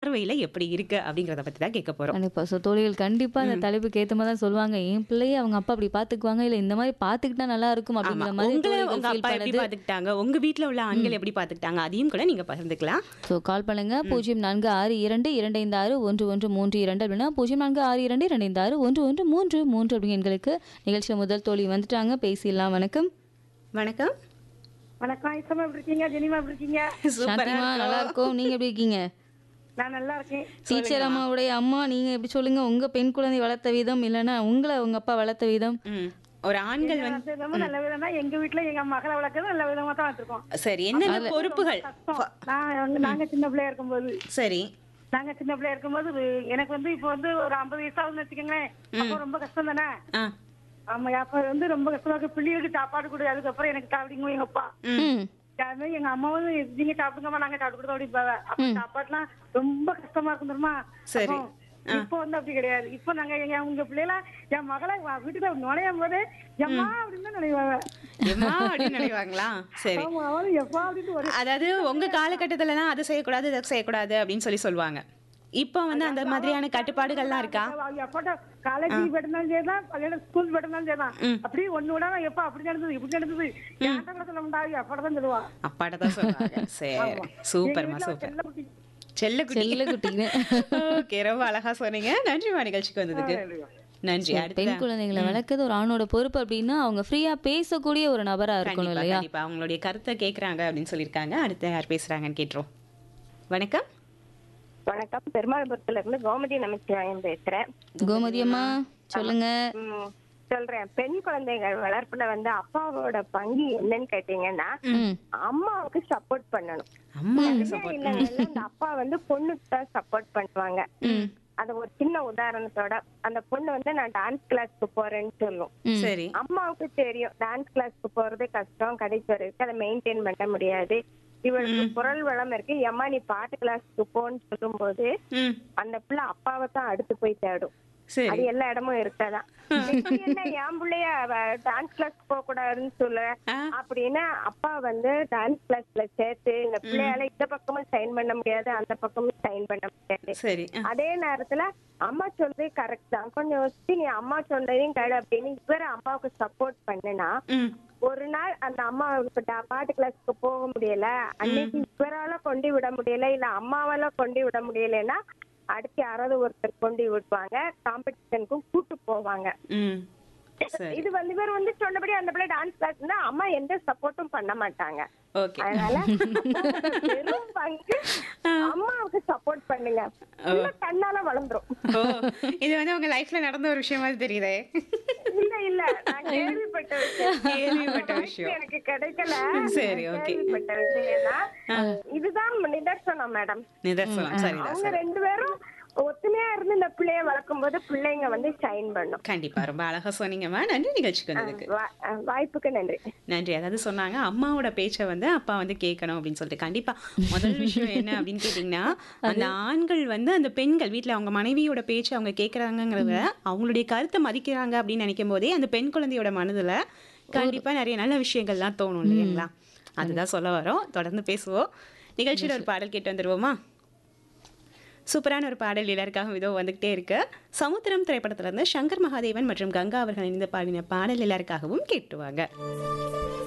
பார்வையில எப்படி இருக்கு அப்படிங்கிறத பத்தி தான் கேட்க போறோம் கண்டிப்பா ஸோ தோழிகள் கண்டிப்பா அந்த தலைப்புக்கு ஏத்த மாதிரி தான் சொல்லுவாங்க என் பிள்ளையை அவங்க அப்பா அப்படி பாத்துக்குவாங்க இல்ல இந்த மாதிரி பாத்துக்கிட்டா நல்லா இருக்கும் ஆமா அப்படிங்கிற மாதிரி உங்களை தோழிகள் உங்க feel அப்பா எப்படி பண்ணது பாத்துக்கிட்டாங்க உங்க வீட்ல உள்ள ஆண்கள் எப்படி பாத்துக்கிட்டாங்க அதையும் கூட நீங்க பகிர்ந்துக்கலாம் ஸோ கால் பண்ணுங்க பூஜ்ஜியம் நான்கு ஆறு இரண்டு இரண்டு ஐந்து ஆறு ஒன்று ஒன்று மூன்று இரண்டு அப்படின்னா பூஜ்ஜியம் நான்கு ஆறு இரண்டு இரண்டு ஐந்து ஆறு ஒன்று ஒன்று மூன்று மூன்று அப்படிங்கிற எண்களுக்கு நிகழ்ச்சியில் முதல் தோழி வந்துட்டாங்க பேசிடலாம் வணக்கம் வணக்கம் வணக்கம் ஐசமா எப்படி இருக்கீங்க ஜெனிமா எப்படி இருக்கீங்க சூப்பரா சாந்திமா நல்லா இருக்கோம் நீங்க எப்படி இருக்கீங்க நான் நல்லா இருக்கேன் டீச்சர் அம்மாவுடைய அம்மா நீங்க எப்படி சொல்லுங்க உங்க பெண் குழந்தை வளர்த்த விதம் இல்லைன்னா உங்களை உங்க அப்பா வளர்த்த விதம் ம். ஒரு ஆண்கள் வந்து அது ரொம்ப நல்ல விதம்னா எங்க வீட்டுல எங்க மகளை வளர்க்கறது நல்ல விதமா தான் வச்சிருக்கோம் சரி என்னென்ன பொறுப்புகள் கஷ்டம். நான் வந்து- நாங்க சின்ன பிள்ளையா இருக்கும்போது சரி நாங்க சின்ன பிள்ளையா இருக்கும்போது ஒரு- எனக்கு வந்து இப்போ வந்து ஒரு ஐம்பது வயசாகுதுன்னு வச்சுக்கோங்களேன் அப்போ ரொம்ப கஷ்டம் தானே ஆ ஆமா அப்ப வந்து ரொம்ப கஷ்டமா இருக்கு பிள்ளைகளுக்கு சாப்பாடு கொடு அதுக்கப்புறம் எனக்கு சாப்பிடுங்க எங்க அப்பா ம் அது மாதிரி எங்க அம்மாவும் நீங்க சாப்பிடுங்கம்மா நாங்க சாப்பிட்டு கொடுத்தோம் அப்படிப்பாங்க அப்ப சாப்பாடுலாம் ரொம்ப கஷ்டமா இருக்கும் தெரியுமா சரி. அப்போ இப்போ வந்து அப்படி கிடையாது இப்போ நாங்க எங்க உங்க பிள்ளைல என் மகளை வ- வீட்டுல நுழையும் போது எம்மா அப்படின்னு தான் நினைவாங்க எம்மா அப்படின்னு நினைவாங்களா சரி ஆமா அவளும் எப்பா அப்படின்னு ஒரு அதாவது உங்க காலகட்டத்துலலாம் அதை செய்யக்கூடாது இதை செய்யக்கூடாது அப்படின்னு சொல்லி சொல்லுவாங்க இப்போ வந்து அந்த மாதிரியான கட்டுப்பாடுகள்லாம் இருக்கா எப்போட்ட காலேஜ் போயிருந்தாலும் சரிதான் கல்யாணம் ஸ்கூல் போயிருந்தாலும் சரிதான் அப்படியே ஒண்ணு விடாம எப்பா அப்படி நடந்தது இப்படி நடந்தது என்கிட்ட கூட சொல்ல முடியாது எப்பட தான் சொல்லுவா அப்பாட்ட தான் சொல்லுவாங்க சரி சூப்பர்மா சூப்பர் செல்லக்குட்டி. செல்லக்குட்டி செல்லக்குட்டிங்க. ஓகே ரொம்ப அழகா சொன்னீங்க நன்றிமா நிகழ்ச்சிக்கு வந்ததுக்கு நன்றி அடுத்த பெண் குழந்தைகளை வளர்க்கறது ஒரு ஆணோட பொறுப்பு அப்படின்னா அவங்க ஃப்ரீயா பேசக்கூடிய ஒரு நபரா இருக்கணும் கண்டிப்பா இல்லையா கண்டிப்பா அவங்களுடைய கருத்தை கேக்குறாங்க அப்படின்னு சொல்லியிருக்காங்க அடுத்து யார் பேசுறாங்கன்னு கேட்டுரும் வணக்கம் வணக்கம் பெருமாள்புரத்துல இருந்து கோமதி நமச்சிவாயம் பேசுறேன் கோமதி அம்மா சொல்லுங்க ம், சொல்றேன் பெண் குழந்தைகள் வளர்ப்புல வந்து அப்பாவோட பங்கு என்னன்னு கேட்டீங்கன்னா ம் அம்மாவுக்கு சப்போர்ட் பண்ணணும் அம்மா இல்லைங்க இந்த அப்பா வந்து பொண்ணுக்கு தான் சப்போர்ட் பண்ணுவாங்க அது ஒரு சின்ன உதாரணத்தோட அந்த பொண்ணு வந்து நான் டான்ஸ் கிளாஸ்க்கு போறேன்னு சொல்லும் சரி அம்மாவுக்கு தெரியும் டான்ஸ் கிளாஸ்க்கு போறது கஷ்டம் கடைசி வரைக்கும் அதை மெயின்டைன் பண்ண முடியாது இவளுக்கு குரல் வளம் இருக்கு எம்மா நீ பாட்டு கிளாஸ்க்கு போன்னு சொல்லும்போது ம் அந்த பிள்ளை அப்பாவை தான் அடுத்து போய் தேடும் சரி அது எல்லா இடமும் இருக்காதான் இப்ப என்ன என் பிள்ளைய டான்ஸ் கிளாஸ் போக கூடாதுன்னு சொல்ல ஆ. அப்படின்னு அப்பா வந்து டான்ஸ் கிளாஸ்ல சேர்த்து இந்த பிள்ளையால இந்த பக்கமும் சைன் பண்ண முடியாது அந்த பக்கமும் சைன் பண்ண முடியாது சரி ஆ. அதே நேரத்துல அம்மா சொல்றது கரெக்ட் தான் கொஞ்சம் யோசிச்சு நீ அம்மா சொன்னதையும் கேடு அப்படின்னு இவர் அம்மாவுக்கு சப்போர்ட் பண்ணுனா ம் ஒரு நாள் அந்த அம்மா இப்ப டா- பாட்டு கிளாஸ்க்கு போக முடியல அன்னைக்கு இவரால கொண்டு விட முடியல இல்ல அம்மாவால கொண்டு விட முடியலன்னா அடுத்து யாராவது ஒருத்தர் கொண்டு விடுவாங்க காம்படிஷனுக்கும் கூட்டு போவாங்க ம் சரி இது வந்து இவர் வந்து சொன்னபடி அந்த பிள்ளை டான்ஸ் கிளாஸ் அம்மா எந்த சப்போர்ட்டும் பண்ண மாட்டாங்க ஓகே அதனால பெரும் பங்கு அம்மாவுக்கு சப்போர்ட் பண்ணுங்க பிள்ளை தன்னால வளர்ந்துரும் ஓ இது வந்து உங்க லைஃப்ல நடந்த ஒரு விஷயம் மாதிரி தெரியுதே இல்ல இல்ல நான் கேள்விப்பட்ட விஷயம் கேள்விப்பட்ட அந்த விஷயம். வாய்ப்பு எனக்கு கிடைக்கல சரி, நான் okay. கேள்விப்பட்ட விஷயம்னா இதுதான் நிதர்சனம் மேடம் நிதர்சனம் சரிதான் அவங்க சரி ரெண்டு பேரும் ஒத்துமையா இருந்து இந்த பிள்ளைய வளர்க்கும் போது பிள்ளைங்க வந்து ஷைன் பண்ணும் கண்டிப்பா ரொம்ப அழகா சொன்னீங்கம்மா நன்றி நிகழ்ச்சிக்கு வந்ததுக்கு வா- அஹ் வாய்ப்புக்கு நன்றி நன்றி அதாவது சொன்னாங்க அம்மாவோட பேச்சை வந்து அப்பா வந்து கேட்கணும் அப்படின்னு சொல்லிட்டு கண்டிப்பா முதல் விஷயம் என்ன அப்படின்னு கேட்டிங்கன்னா அந்த ஆண்கள் வந்து அந்த பெண்கள் வீட்ல அவங்க மனைவியோட பேச்சை அவங்க கேட்கறாங்கிறத அவங்களுடைய கருத்தை மதிக்கிறாங்க அப்படின்னு நினைக்கும் போதே அந்த பெண் குழந்தையோட மனதுல கண்டிப்பா நிறைய நல்ல விஷயங்கள்லாம் தோணும் இல்லைங்களா அதுதான் சொல்ல வரோம் தொடர்ந்து பேசுவோம் நிகழ்ச்சியில் ஒரு பாடல் கேட்டு வந்துருவோமா சூப்பரான ஒரு பாடல் எல்லாருக்காகவும் இதோ வந்துகிட்டே இருக்கு சமுத்திரம் திரைப்படத்துல இருந்து சங்கர் மகாதேவன் மற்றும் கங்கா அவர்கள் இணைந்து பாடின பாடல் எல்லாருக்காகவும் கேட்டுவாங்க